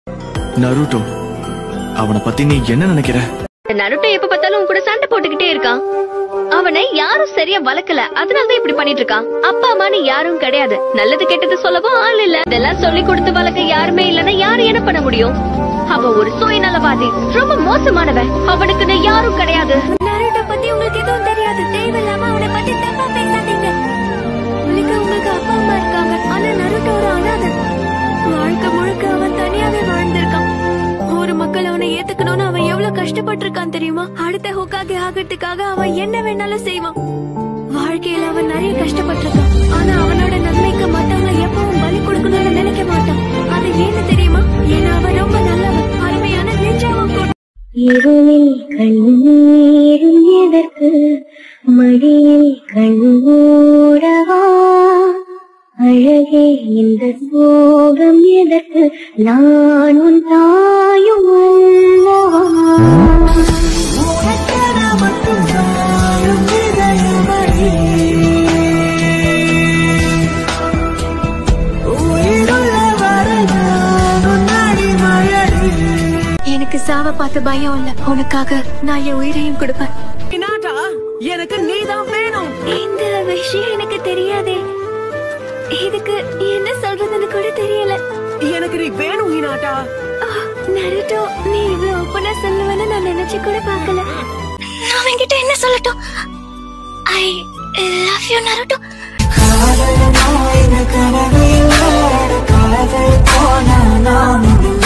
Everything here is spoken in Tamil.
நருட்டோ அவனை பத்தி நீ என்ன நினைக்கிற நருட்டோ எப்ப பார்த்தாலும் உன் கூட சண்டை போட்டுக்கிட்டே இருக்கான் அவனை யாரும் சரியா வளர்க்கல அதனாலதான் இப்படி பண்ணிட்டு இருக்கான் அப்பா அம்மான்னு யாரும் கிடையாது நல்லது கெட்டது சொல்லவும் ஆள் இல்ல இதெல்லாம் சொல்லி கொடுத்து வளர்க்க யாருமே இல்லன்னா யாரு என்ன பண்ண முடியும் அவன் ஒரு சுயநலவாதி ரொம்ப மோசமானவன் அவனுக்குன்னு யாரும் கிடையாது நருட்டோ பத்தி உங்களுக்கு எதுவும் தெரியாது தேவையில்லாம அவனை பத்தி தப்பா பேசாதீங்க உங்களுக்கு உங்களுக்கு அப்பா அம்மா இருக்காங்க ஆனா நருட்டோ ஒரு அனாதை வாழ்க்கை முழுக்க அவன் தனியாவே வாழ்ந்திருக்கான் ஊர் மக்கள் அவனை ஏத்துக்கணும்னு அவன் எவ்வளவு கஷ்டப்பட்டிருக்கான் தெரியுமா அடுத்த ஹோக்காகி ஆகிறதுக்காக அவன் என்ன வேணாலும் செய்வான் வாழ்க்கையில அவன் நிறைய கஷ்டப்பட்டிருக்கான் ஆனா அவனோட நன்மைக்கு மத்தவங்க எப்பவும் பலி கொடுக்கணும்னு நினைக்க மாட்டான் அது ஏன்னு தெரியுமா ஏன்னா அவன் ரொம்ப நல்லவன் அருமையான நெஞ்சாவும் கூட இருளில் கண்ணீரும் எதற்கு மடியில் கண்ணூடவா அழகே இந்த சோகம் எதற்கு நான் உன் தாயும் அல்லவா எனக்கு சாவ பார்த்து பயம் இல்ல உனக்காக நான் என் உயிரையும் கொடுப்பேன் நாட்டா எனக்கு நீதான் வேணும் இந்த விஷயம் எனக்கு தெரியாதே இதுக்கு என்ன சொல்றதுன்னு கூட தெரியல எனக்கு நீ வேணும் ஹினாட்டா நருட்டோ நீ இவ்வளவு ஓப்பனா சொல்லுவேன்னு நான் நினைச்சு கூட பார்க்கல நான் அவன்கிட்ட என்ன சொல்லட்டும் ஐ லவ் யூ நருட்டோ காதல் போன நானும்